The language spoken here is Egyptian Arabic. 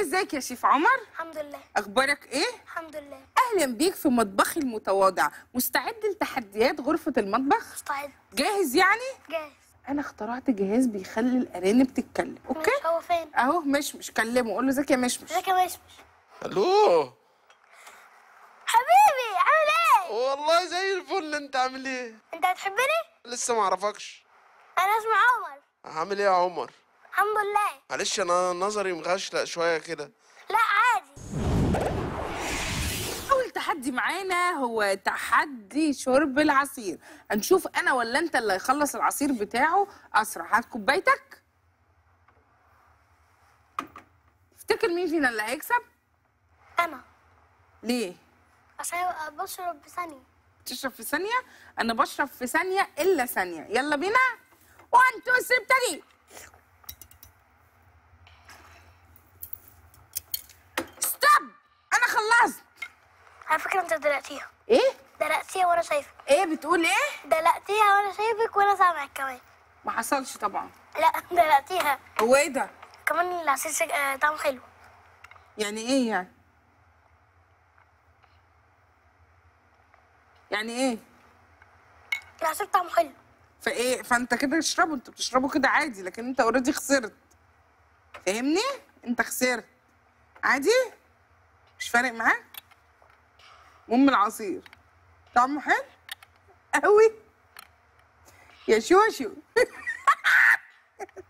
ازيك يا شيف عمر الحمد لله اخبارك ايه الحمد لله اهلا بيك في مطبخي المتواضع مستعد لتحديات غرفه المطبخ مستعد جاهز يعني جاهز انا اخترعت جهاز بيخلي الارانب تتكلم اوكي مش هو فين اهو مشمش كلمه قول له ازيك يا مشمش ازيك يا مشمش الو حبيبي عامل ايه والله زي الفل انت عامل ايه انت بتحبني لسه ما اعرفكش انا اسمي عمر عامل ايه يا عمر الحمد لله معلش انا نظري مغشلق شويه كده لا عادي اول تحدي معانا هو تحدي شرب العصير هنشوف انا ولا انت اللي هيخلص العصير بتاعه اسرع هات كوبايتك تفتكر مين فينا اللي هيكسب انا ليه عشان بشرب بثانية تشرب في ثانيه انا بشرب في ثانيه الا ثانيه يلا بينا 1 2 3 ابتدي ستوب انا خلصت على فكرة انت دلقتيها ايه دلقتيها وانا شايفك ايه بتقول ايه دلقتيها وانا شايفك وانا سامعك كمان ما حصلش طبعا لا دلقتيها هو ايه ده كمان العصير شك... آه، طعمه حلو يعني ايه يعني يعني ايه العصير طعمه حلو فايه فانت كده تشربه انت بتشربه كده عادي لكن انت اوريدي خسرت فاهمني انت خسرت عادي مش فارق معاك المهم العصير طعمه حلو قوي يا شوشو